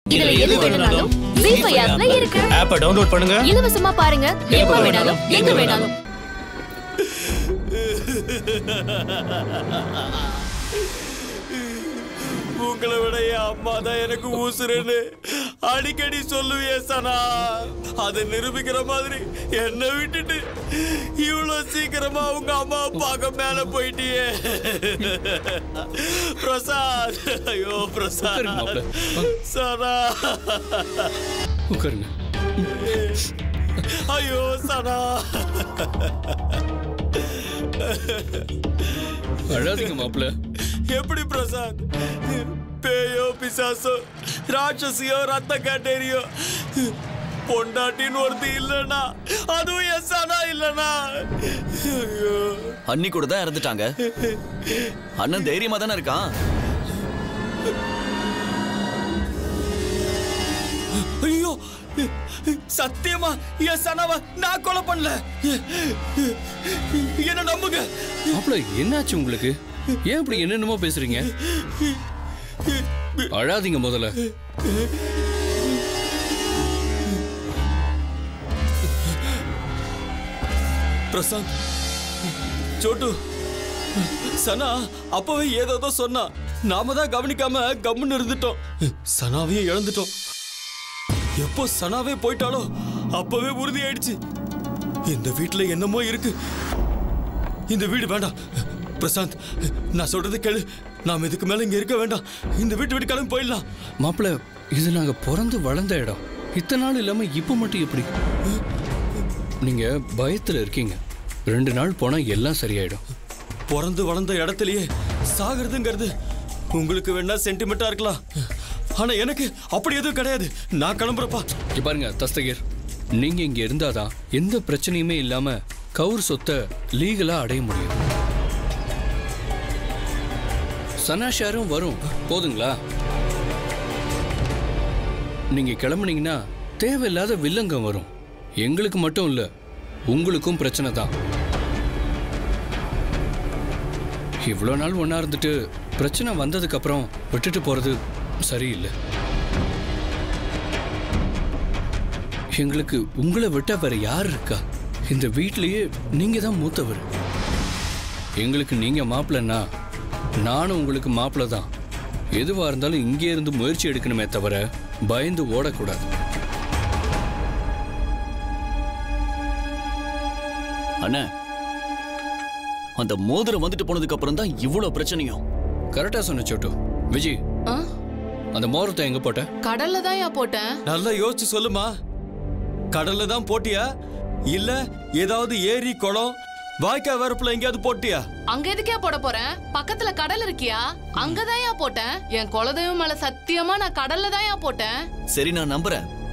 இதுல எது வேணும்னாலும் ஜீஃபை ஆப்ல இருக்கு ஆப்பை டவுன்லோட் பண்ணுங்க இலவசமா பாருங்க எப்ப வேணாலும் எங்க வேணாலும் உங்களை விட என் அம்மா தான் எனக்கு ஊசுறேன்னு அடிக்கடி சொல்லுவியே சனா அதை நிரூபிக்கிற மாதிரி என்னை விட்டுட்டு இவ்வளவு சீக்கிரமா உங்க அம்மா பார்க்க மேல போயிட்டியே பிரசாத் ஐயோ பிரசாத் மாப்ள. சனா உட்காருங்க ஐயோ சனா அழாதீங்க மாப்பிள்ள எப்படி பிரசாத் பேயோ பிசாசோ ராட்சசியோ ரத்த கேட்டேரியோ பொண்டாட்டின்னு ஒருத்தி இல்லனா அதுவும் என் சனா இல்லனா ஐயோ அன்னி கூட தான் இறந்துட்டாங்க அண்ணன் தைரியமா தானே இருக்கான் ஐயோ சத்தியமா என் சனாவ நான் கொலை பண்ணல என்ன நம்புங்க மாப்பிள்ள என்னாச்சு உங்களுக்கு ஏன் இப்படி என்னென்னமோ பேசுறீங்க அழாதீங்க முதல்ல பிரசாந்த் சோட்டு சனா அப்பவே ஏதோ சொன்னா நாம தான் கவனிக்காம கம்முன்னு இருந்துட்டோம் சனாவையும் இழந்துட்டோம் எப்போ சனாவே போயிட்டாலோ அப்பவே உறுதி ஆயிடுச்சு இந்த வீட்டுல என்னமோ இருக்கு இந்த வீடு வேண்டாம் பிரசாந்த் நான் சொல்றது கேளு நாம் இதுக்கு மேல இங்க இருக்க வேண்டாம் இந்த வீட்டு விட்டு கிளம்பி போயிடலாம் மாப்பிள்ள இது நாங்க பிறந்து வளர்ந்த இடம் இத்தனை நாள் இல்லாம இப்ப மட்டும் எப்படி நீங்க பயத்துல இருக்கீங்க ரெண்டு நாள் போனா எல்லாம் சரியாயிடும் பிறந்து வளர்ந்த இடத்துலயே சாகிறதுங்கிறது உங்களுக்கு வேணா சென்டிமெண்டா இருக்கலாம் ஆனா எனக்கு அப்படி எதுவும் கிடையாது நான் கிளம்புறப்பா இங்க பாருங்க தஸ்தகீர் நீங்க இங்க இருந்தாதான் எந்த பிரச்சனையுமே இல்லாம கவுர் சொத்தை லீகலா அடைய முடியும் சனா ஷேரும் வரும் போதுங்களா நீங்க கிளம்புனீங்கன்னா தேவையில்லாத வில்லங்கம் வரும் எங்களுக்கு மட்டும் இல்ல உங்களுக்கும் பிரச்சனை தான் இவ்வளோ நாள் ஒண்ணா இருந்துட்டு பிரச்சனை வந்ததுக்கு அப்புறம் விட்டுட்டு போறது சரியில்லை எங்களுக்கு உங்களை விட்டா வேற யார் இருக்கா இந்த வீட்லயே நீங்க தான் மூத்தவர் எங்களுக்கு நீங்க மாப்பிள்ளன்னா நானும் உங்களுக்கு மாப்பிள்ள தான் எதுவா இருந்தாலும் இங்கே இருந்து முயற்சி எடுக்கணுமே தவிர பயந்து ஓடக்கூடாது அண்ணே அந்த மோதிரம் வந்துட்டு போனதுக்கு அப்புறம் தான் இவ்வளவு பிரச்சனையும் கரெக்டா சொன்ன சோட்டு விஜய் ஆ? அந்த மோரத்தை எங்க போட்ட கடல்ல தான் யா போட்டேன் நல்லா யோசிச்சு சொல்லுமா கடல்ல தான் போட்டியா இல்ல ஏதாவது ஏரி குளம் வாய்க்கால் வரப்புல எங்கேயாவது போட்டியா அங்க எதுக்கே போட போறேன் பக்கத்துல கடல் இருக்கியா அங்கதான் யா போட்டேன் என் குலதெய்வம் மேல சத்தியமா நான் கடல்ல தான் யா போட்டேன் சரி நான் நம்புறேன்